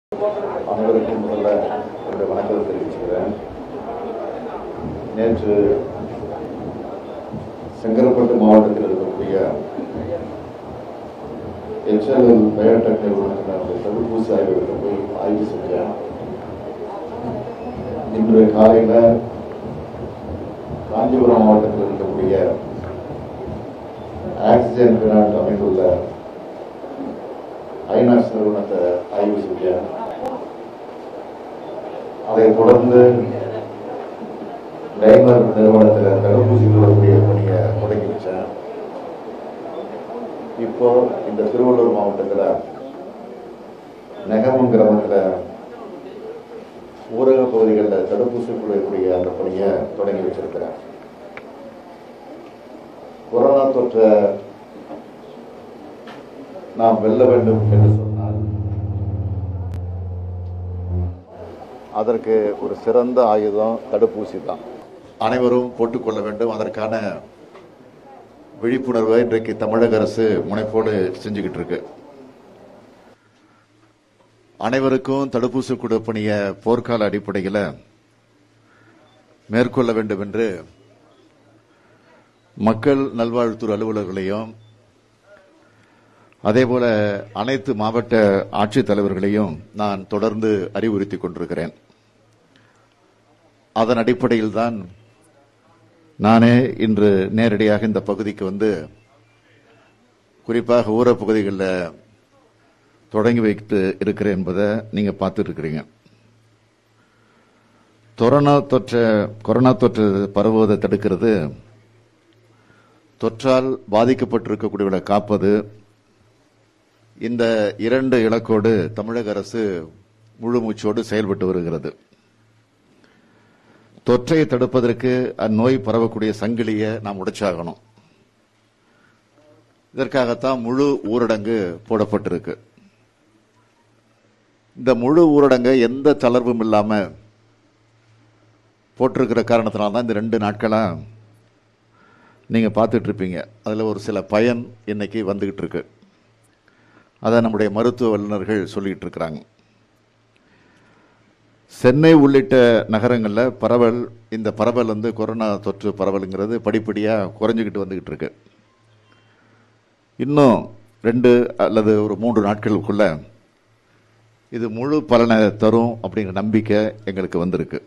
அனைவருக்கும் முதல்ல என்னுடைய வணக்கத்தை தெரிவிச்சுக்கிறேன் நேற்று செங்கல்பட்டு மாவட்டத்தில் இருக்கக்கூடிய எச்எல்எல் பயோடெக் நிறுவனத்தினுடைய தடுப்பூசி ஆய்வகத்தில் போய் ஆய்வு செஞ்சேன் இன்று காலையில் காஞ்சிபுரம் மாவட்டத்தில் இருக்கக்கூடிய ஆக்சிஜன் பினாட் அமைந்துள்ள ஐநாக்ஸ் நிறுவனத்தை ஆய்வு செஞ்சேன் அதைத் தொடர்ந்து டைமர் நிறுவனத்தில் தடுப்பூசி போடக்கூடிய பணியை தொடங்கி வச்சேன் இப்போ இந்த திருவள்ளூர் மாவட்டத்தில் நெகமம் கிராமத்தில் ஊரக பகுதிகளில் தடுப்பூசி போடக்கூடிய அந்த பணியை தொடங்கி வச்சிருக்கிறேன் கொரோனா தொற்றை நாம் வெல்ல வேண்டும் என்று சொன்னால் அதற்கு ஒரு சிறந்த ஆயுதம் தடுப்பூசி தான் அனைவரும் போட்டுக்கொள்ள வேண்டும் அதற்கான விழிப்புணர்வை இன்றைக்கு தமிழக அரசு முனைப்போடு செஞ்சுக்கிட்டு இருக்கு அனைவருக்கும் தடுப்பூசி கொடுப்பணிய போர்க்கால அடிப்படையில் மேற்கொள்ள வேண்டும் என்று மக்கள் நல்வாழ்வுத்துறை அலுவலர்களையும் அதேபோல அனைத்து மாவட்ட ஆட்சித்தலைவர்களையும் நான் தொடர்ந்து அறிவுறுத்திக் கொண்டிருக்கிறேன் அதன் அடிப்படையில் தான் நானே இன்று நேரடியாக இந்த பகுதிக்கு வந்து குறிப்பாக ஊரப் பகுதிகளில் தொடங்கி வைத்து இருக்கிறேன் என்பதை நீங்க பார்த்துட்டு இருக்கிறீங்க கொரோனா தொற்ற கொரோனா தொற்று பரவுவதை தடுக்கிறது தொற்றால் பாதிக்கப்பட்டிருக்கக்கூடியவர்களை காப்பது இந்த இரண்டு இலக்கோடு தமிழக அரசு முழு மூச்சோடு செயல்பட்டு வருகிறது தொற்றை தடுப்பதற்கு அந்நோய் பரவக்கூடிய சங்கிலியை நாம் உடைச்சாகணும் இதற்காகத்தான் முழு ஊரடங்கு போடப்பட்டிருக்கு இந்த முழு ஊரடங்கை எந்த தளர்வும் இல்லாம போட்டிருக்கிற காரணத்தினால தான் இந்த ரெண்டு நாட்களா நீங்க பார்த்துட்டு இருப்பீங்க அதுல ஒரு சில பயன் இன்னைக்கு வந்துகிட்டு இருக்கு அதை நம்முடைய மருத்துவ வல்லுநர்கள் சொல்லிட்டு இருக்கிறாங்க சென்னை உள்ளிட்ட நகரங்களில் பரவல் இந்த பரவல் வந்து கொரோனா தொற்று பரவலுங்கிறது படிப்படியாக குறைஞ்சிக்கிட்டு வந்துக்கிட்டு இருக்கு இன்னும் ரெண்டு அல்லது ஒரு மூன்று நாட்களுக்குள்ள இது முழு பலனை தரும் அப்படிங்கிற நம்பிக்கை எங்களுக்கு வந்திருக்கு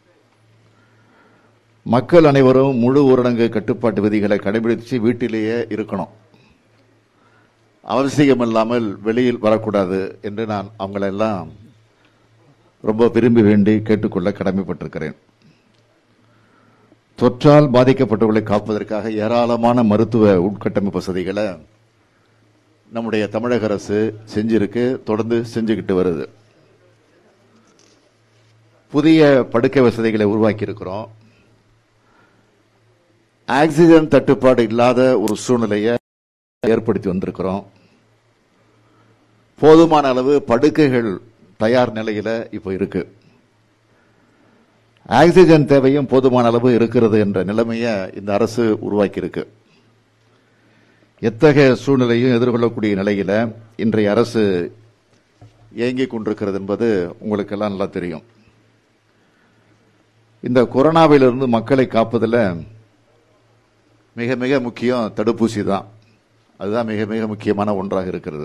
மக்கள் அனைவரும் முழு ஊரடங்கு கட்டுப்பாட்டு விதிகளை கடைபிடித்து வீட்டிலேயே இருக்கணும் அவசியம் இல்லாமல் வெளியில் வரக்கூடாது என்று நான் அவங்களெல்லாம் ரொம்ப விரும்பி வேண்டி கேட்டுக்கொள்ள கடமைப்பட்டிருக்கிறேன் தொற்றால் பாதிக்கப்பட்டவர்களை காப்பதற்காக ஏராளமான மருத்துவ உட்கட்டமைப்பு வசதிகளை நம்முடைய தமிழக அரசு செஞ்சிருக்கு தொடர்ந்து செஞ்சுக்கிட்டு வருது புதிய படுக்கை வசதிகளை உருவாக்கி இருக்கிறோம் ஆக்சிஜன் தட்டுப்பாடு இல்லாத ஒரு சூழ்நிலையை ஏற்படுத்தி வந்திருக்கிறோம் போதுமான அளவு படுக்கைகள் தயார் நிலையில இப்போ இருக்கு ஆக்சிஜன் தேவையும் போதுமான அளவு இருக்கிறது என்ற நிலைமையை இந்த அரசு உருவாக்கி இருக்கு எத்தகைய சூழ்நிலையும் எதிர்கொள்ளக்கூடிய நிலையில இன்றைய அரசு இயங்கிக் கொண்டிருக்கிறது என்பது உங்களுக்கெல்லாம் நல்லா தெரியும் இந்த கொரோனாவிலிருந்து மக்களை காப்பதில் மிக மிக முக்கியம் தடுப்பூசி தான் அதுதான் மிக மிக முக்கியமான ஒன்றாக இருக்கிறது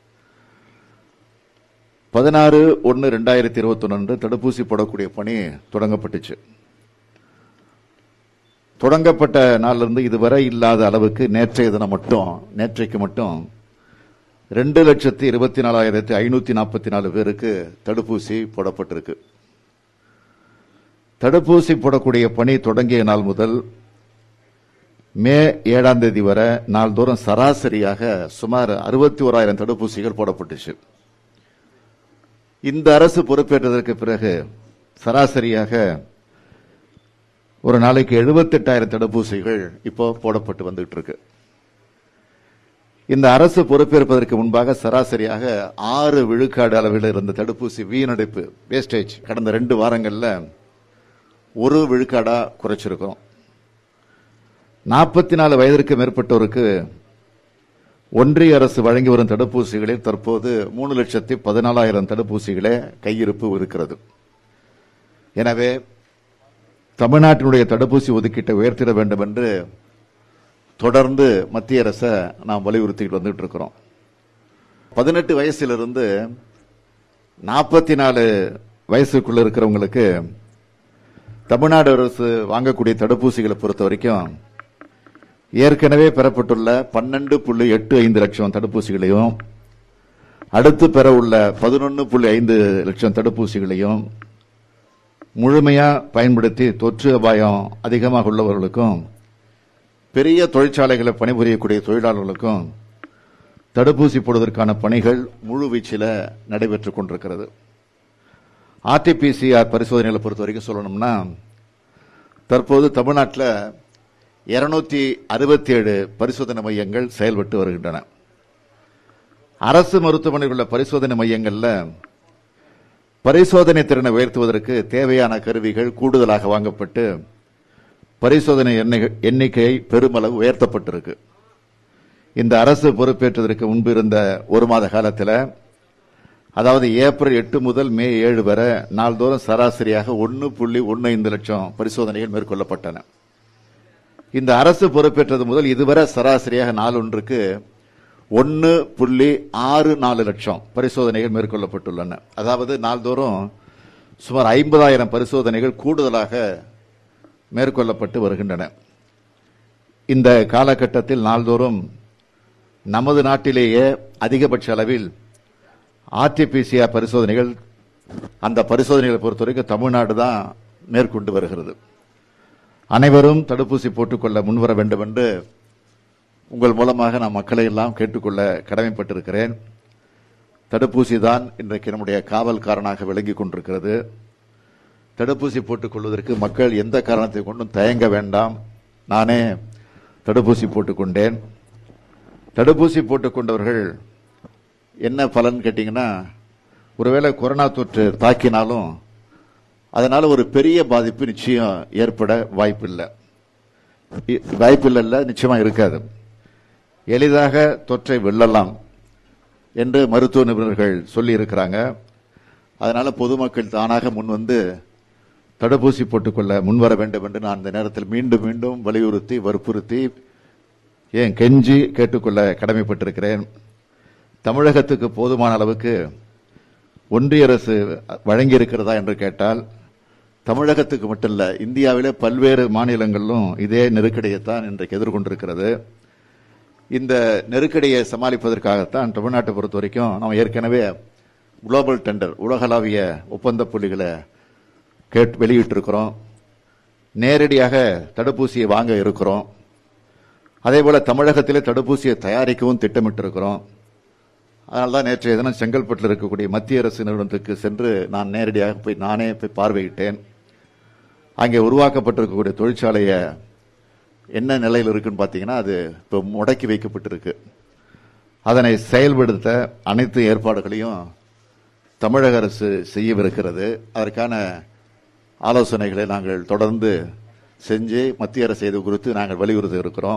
பதினாறு ஒன்று ரெண்டாயிரத்தி இருபத்தி ஒன்று தடுப்பூசி போடக்கூடிய பணி தொடங்கப்பட்டுச்சு தொடங்கப்பட்ட நாளிலிருந்து இதுவரை இல்லாத அளவுக்கு நேற்றைய தினம் மட்டும் நேற்றைக்கு மட்டும் ரெண்டு லட்சத்தி இருபத்தி நாலாயிரத்தி ஐநூத்தி நாற்பத்தி நாலு பேருக்கு தடுப்பூசி போடப்பட்டிருக்கு தடுப்பூசி போடக்கூடிய பணி தொடங்கிய நாள் முதல் மே ஏழாம் தேதி வரை நாள்தோறும் சராசரியாக சுமார் அறுபத்தி ஓராயிரம் தடுப்பூசிகள் போடப்பட்டுச்சு இந்த அரசு பொறுப்பேற்றதற்கு பிறகு சராசரியாக ஒரு நாளைக்கு எழுபத்தெட்டாயிரம் தடுப்பூசிகள் இப்போ போடப்பட்டு வந்துகிட்டு இருக்கு இந்த அரசு பொறுப்பேற்பதற்கு முன்பாக சராசரியாக ஆறு விழுக்காடு அளவில் இருந்த தடுப்பூசி வீணடிப்பு வேஸ்டேஜ் கடந்த ரெண்டு வாரங்கள்ல ஒரு விழுக்காடா குறைச்சிருக்கிறோம் நாற்பத்தி நாலு வயதிற்கு மேற்பட்டோருக்கு ஒன்றிய அரசு வழங்கி வரும் தடுப்பூசிகளில் தற்போது மூணு லட்சத்தி பதினாலாயிரம் தடுப்பூசிகளே கையிருப்பு இருக்கிறது எனவே தமிழ்நாட்டினுடைய தடுப்பூசி ஒதுக்கீட்டை உயர்த்திட வேண்டும் என்று தொடர்ந்து மத்திய அரசை நாம் வலியுறுத்திட்டு வந்துட்டு இருக்கிறோம் பதினெட்டு வயசிலிருந்து நாற்பத்தி நாலு வயசுக்குள்ள இருக்கிறவங்களுக்கு தமிழ்நாடு அரசு வாங்கக்கூடிய தடுப்பூசிகளை பொறுத்த வரைக்கும் ஏற்கனவே பெறப்பட்டுள்ள பன்னெண்டு புள்ளி எட்டு ஐந்து லட்சம் தடுப்பூசிகளையும் அடுத்து பெற உள்ள பதினொன்று புள்ளி ஐந்து லட்சம் தடுப்பூசிகளையும் முழுமையா பயன்படுத்தி தொற்று அபாயம் அதிகமாக உள்ளவர்களுக்கும் பெரிய தொழிற்சாலைகளை பணிபுரியக்கூடிய தொழிலாளர்களுக்கும் தடுப்பூசி போடுவதற்கான பணிகள் முழுவீச்சில் நடைபெற்றுக் கொண்டிருக்கிறது ஆர்டிபிசிஆர் பரிசோதனைகளை பொறுத்த வரைக்கும் சொல்லணும்னா தற்போது தமிழ்நாட்டில் இருநூத்தி அறுபத்தி ஏழு பரிசோதனை மையங்கள் செயல்பட்டு வருகின்றன அரசு மருத்துவமனையில் உள்ள பரிசோதனை மையங்கள்ல பரிசோதனை திறனை உயர்த்துவதற்கு தேவையான கருவிகள் கூடுதலாக வாங்கப்பட்டு பரிசோதனை எண்ணெய்- எண்ணிக்கை பெருமளவு உயர்த்தப்பட்டிருக்கு இந்த அரசு பொறுப்பேற்றதற்கு முன்பு இருந்த ஒரு மாத காலத்தில் அதாவது ஏப்ரல் எட்டு முதல் மே ஏழு வரை நாள்தோறும் சராசரியாக ஒன்று புள்ளி ஒன்று ஐந்து லட்சம் பரிசோதனைகள் மேற்கொள்ளப்பட்டன இந்த அரசு பொறுப்பேற்றது முதல் இதுவரை சராசரியாக நாளொன்றுக்கு ஒன்று புள்ளி ஆறு நாலு லட்சம் பரிசோதனைகள் மேற்கொள்ளப்பட்டுள்ளன அதாவது நாள்தோறும் சுமார் ஐம்பதாயிரம் பரிசோதனைகள் கூடுதலாக மேற்கொள்ளப்பட்டு வருகின்றன இந்த காலகட்டத்தில் நாள்தோறும் நமது நாட்டிலேயே அதிகபட்ச அளவில் ஆர்டிபிசிஆர் பரிசோதனைகள் அந்த பரிசோதனைகளை பொறுத்தவரைக்கும் தமிழ்நாடு தான் மேற்கொண்டு வருகிறது அனைவரும் தடுப்பூசி போட்டுக்கொள்ள முன்வர வேண்டும் என்று உங்கள் மூலமாக நான் மக்களை எல்லாம் கேட்டுக்கொள்ள கடமைப்பட்டிருக்கிறேன் தடுப்பூசி தான் இன்றைக்கு நம்முடைய காவல்காரனாக விளங்கிக் கொண்டிருக்கிறது தடுப்பூசி போட்டுக் கொள்வதற்கு மக்கள் எந்த காரணத்தை கொண்டும் தயங்க வேண்டாம் நானே தடுப்பூசி போட்டுக்கொண்டேன் தடுப்பூசி போட்டுக்கொண்டவர்கள் என்ன பலன் கேட்டீங்கன்னா ஒருவேளை கொரோனா தொற்று தாக்கினாலும் அதனால ஒரு பெரிய பாதிப்பு நிச்சயம் ஏற்பட வாய்ப்பில்லை இ- வாய்ப்பில்லைல்ல நிச்சயமா இருக்காது எளிதாக தொற்றை வெல்லலாம் என்று மருத்துவ நிபுணர்கள் சொல்லி இருக்கிறாங்க அதனால பொதுமக்கள் தானாக முன்வந்து தடுப்பூசி போட்டுக்கொள்ள முன்வர வேண்டும் என்று நான் இந்த நேரத்தில் மீண்டும் மீண்டும் வலியுறுத்தி வற்புறுத்தி ஏன் கெஞ்சி கேட்டுக்கொள்ள கடமைப்பட்டிருக்கிறேன் தமிழகத்துக்கு போதுமான அளவுக்கு ஒன்றிய அரசு வழங்கி இருக்கிறதா என்று கேட்டால் தமிழகத்துக்கு மட்டுமல்ல இந்தியாவிலே பல்வேறு மாநிலங்களிலும் இதே நெருக்கடியைத்தான் இன்றைக்கு எதிர்கொண்டிருக்கிறது இந்த நெருக்கடியை சமாளிப்பதற்காகத்தான் தமிழ்நாட்டை பொறுத்த வரைக்கும் நாம் ஏற்கனவே குளோபல் டெண்டர் உலகளாவிய ஒப்பந்த புள்ளிகளை கேட்டு வெளியிட்டிருக்கிறோம் நேரடியாக தடுப்பூசியை வாங்க இருக்கிறோம் அதே போல தமிழகத்திலே தடுப்பூசியை தயாரிக்கவும் திட்டமிட்டிருக்கிறோம் அதனால தான் நேற்றைய தினம் செங்கல்பட்டில் இருக்கக்கூடிய மத்திய அரசு நிறுவனத்துக்கு சென்று நான் நேரடியாக போய் நானே போய் பார்வையிட்டேன் அங்கே உருவாக்கப்பட்டிருக்கக்கூடிய தொழிற்சாலையை என்ன நிலையில் இருக்குன்னு பார்த்தீங்கன்னா அது இப்போ முடக்கி வைக்கப்பட்டிருக்கு அதனை செயல்படுத்த அனைத்து ஏற்பாடுகளையும் தமிழக அரசு செய்யவிருக்கிறது அதற்கான ஆலோசனைகளை நாங்கள் தொடர்ந்து செஞ்சு மத்திய அரசு இது குறித்து நாங்கள் வலியுறுத்த இருக்கிறோம்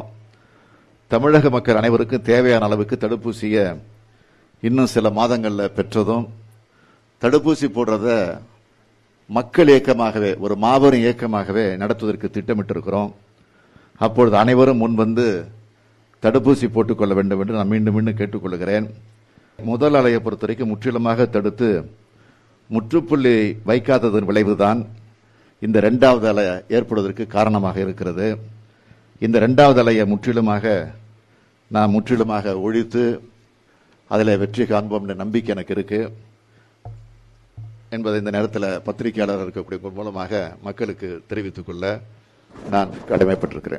தமிழக மக்கள் அனைவருக்கும் தேவையான அளவுக்கு தடுப்பூசியை இன்னும் சில மாதங்களில் பெற்றதும் தடுப்பூசி போடுறத மக்கள் இயக்கமாகவே ஒரு மாபெரும் இயக்கமாகவே நடத்துவதற்கு திட்டமிட்டிருக்கிறோம் அப்பொழுது அனைவரும் முன்வந்து தடுப்பூசி போட்டுக்கொள்ள வேண்டும் என்று நான் மீண்டும் மீண்டும் கேட்டுக்கொள்கிறேன் முதல் அலையை பொறுத்த வரைக்கும் முற்றிலுமாக தடுத்து முற்றுப்புள்ளி வைக்காததன் விளைவுதான் இந்த இரண்டாவது அலை ஏற்படுவதற்கு காரணமாக இருக்கிறது இந்த இரண்டாவது அலையை முற்றிலுமாக நான் முற்றிலுமாக ஒழித்து அதில் வெற்றி காண்போம் என்ற நம்பிக்கை எனக்கு இருக்கு என்பதை இந்த நேரத்தில் பத்திரிகையாளர் இருக்கக்கூடிய உங்கள் மூலமாக மக்களுக்கு தெரிவித்துக் கொள்ள நான் கடமைப்பட்டிருக்கிறேன்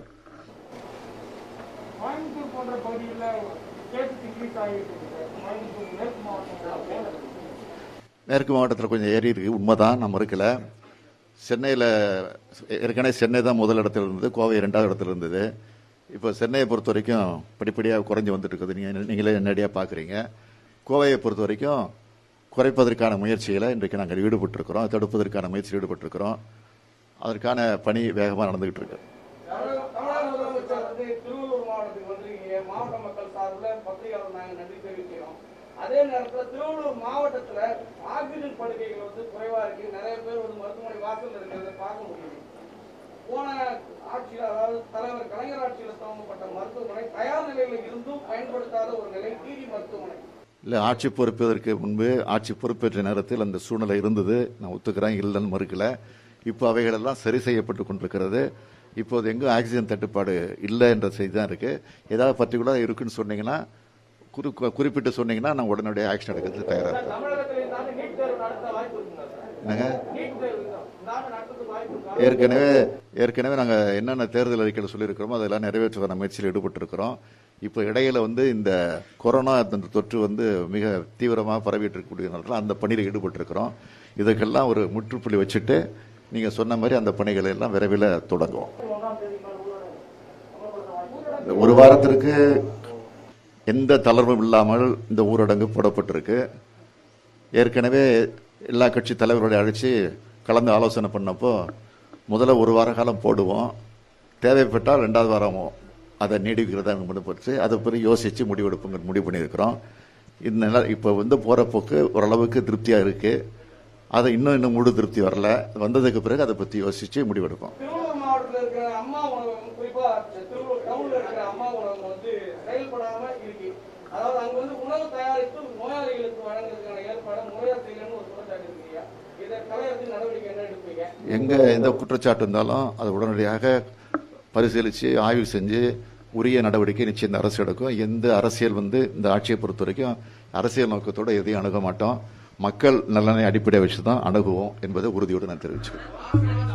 கோயம்புத்தூர் போன்ற பகுதிகளில் கேசஸ் இன்க்ரீஸ் ஆகிட்டு இருக்கு சார் கோயம்புத்தூர் மேற்கு மாவட்டங்கள் மேற்கு மாவட்டத்தில் கொஞ்சம் ஏறி இருக்கு உண்மைதான் நம்ம இருக்கல சென்னையில் ஏற்கனவே சென்னை தான் முதல் இடத்துல இருந்தது கோவை இரண்டாவது இடத்துல இருந்தது இப்போ சென்னையை பொறுத்த வரைக்கும் படிப்படியாக குறைஞ்சு வந்துட்டு இருக்குது நீங்கள் நீங்களே நேரடியாக பார்க்குறீங்க கோவையை பொறுத்த வரைக்கும் குறைப்பதற்கான முயற்சிகளை இன்றைக்கு நாங்கள் ஈடுபட்டிருக்கிறோம் தடுப்பதற்கான முயற்சியில் ஈடுபட்டிருக்கிறோம் அதற்கான பணி வேகமாக நடந்துகிட்டு இருக்கு தமிழக முதலமைச்சர் வந்து திருவள்ளூர் மாவட்டத்துக்கு வந்திருக்கீங்க மாவட்ட மக்கள் சார்பில் பத்திரிகை அதே நேரத்துல திருவள்ளூர் மாவட்டத்துல ஆக்சிஜன் படுக்கைகள் வந்து குறைவா இருக்கு நிறைய பேர் வந்து மருத்துவமனை வாசல்ல இருக்கிறத பார்க்க முடியுது போன ஆட்சியில் அதாவது தலைவர் கலைஞர் ஆட்சியில் துவங்கப்பட்ட மருத்துவமனை தயார் நிலையில இருந்தும் பயன்படுத்தாத ஒரு நிலை டிடி மருத்துவமனை இல்லை ஆட்சி பொறுப்பதற்கு முன்பு ஆட்சி பொறுப்பேற்ற நேரத்தில் அந்த சூழ்நிலை இருந்தது நான் ஒத்துக்கிறேன் இல்லைன்னு மறுக்கல இப்போ அவைகளெல்லாம் சரி செய்யப்பட்டு கொண்டிருக்கிறது இப்போது எங்கும் ஆக்சிஜன் தட்டுப்பாடு இல்லை என்ற செய்தி தான் இருக்கு ஏதாவது பர்டிகுலராக இருக்குன்னு சொன்னீங்கன்னா குறி குறிப்பிட்டு சொன்னீங்கன்னா நான் உடனடியாக ஆக்ஷன் எடுக்கிறதுக்கு தயாராக இருக்கேன் தமிழகத்தில் இந்த ஆண்டு நீட் தேர்வு நடத்த வாய்ப்பு இருக்குங்களா சார் என்னங்க நீட் தேர்வு இந்த இந்த ஆண்டு நடத்துறதுக்கு வாய்ப்பு இருக்கா ஏற்கனவே ஏற்கனவே நாங்கள் என்னென்ன தேர்தல் அறிக்கையில் சொல்லியிருக்கிறோமோ அதெல்லாம் நிறைவேற்றுவதற்கான முயற்சியில் ஈடுபட்டிருக்கிறோம் இப்போ இடையில வந்து இந்த கொரோனா அந்த தொற்று வந்து மிக தீவிரமாக பரவிட்டு இருக்கக்கூடிய நேரத்தில் அந்த பணியில் ஈடுபட்டிருக்கிறோம் இதுக்கெல்லாம் ஒரு முற்றுப்புள்ளி வச்சுட்டு நீங்கள் சொன்ன மாதிரி அந்த பணிகளை எல்லாம் விரைவில் தொடங்குவோம் ஒன்றாம் தேதி மேல ஊரடங்கு அமல்படுத்த வாய்ப்பு இந்த ஒரு வாரத்திற்கு எந்த தளர்வும் இல்லாமல் இந்த ஊரடங்கு போடப்பட்டிருக்கு ஏற்கனவே எல்லா கட்சி தலைவர்களை அழைச்சி கலந்து ஆலோசனை பண்ணப்போ முதல்ல ஒரு வார காலம் போடுவோம் தேவைப்பட்டால் ரெண்டாவது வாரமோ அதை நீடிக்கிறதா முடிவு அதை பற்றி யோசித்து முடிவெடுப்புங்க முடிவு பண்ணியிருக்கிறோம் இந்த நில- இப்போ வந்து போகிற போக்கு ஓரளவுக்கு திருப்தியாக இருக்குது அதை இன்னும் இன்னும் முழு திருப்தி வரல வந்ததுக்கு பிறகு அதை பற்றி யோசித்து முடிவெடுப்போம் திருவள்ளூர் மாவட்டத்தில் இருக்கிற அம்மா உணவகம் குறிப்பா திருவள்ளூர் டவுன்ல இருக்கிற அம்மா உணவகம் வந்து செயல்படாம இருக்கு அதாவது அங்க வந்து உணவு தயாரித்து நோயாளிகளுக்கு வழங்குறதுக்கான ஏற்பாடு முறையா செய்யணும்னு ஒரு குற்றச்சாட்டு இருக்கு இதை கலையறதுக்கு நடவடிக்கை என்ன எடுப்பீங்க எங்க எந்த குற்றச்சாட்டு இருந்தாலும் அதை உடனடியாக பரிசீலித்து ஆய்வு செஞ்சு உரிய நடவடிக்கை நிச்சயம் இந்த அரசு எடுக்கும் எந்த அரசியல் வந்து இந்த ஆட்சியை பொறுத்த வரைக்கும் அரசியல் நோக்கத்தோட எதையும் அணுக மாட்டோம் மக்கள் நலனை அடிப்படை வச்சு தான் அணுகுவோம் என்பதை உறுதியோடு நான் தெரிவிச்சுக்கிறேன்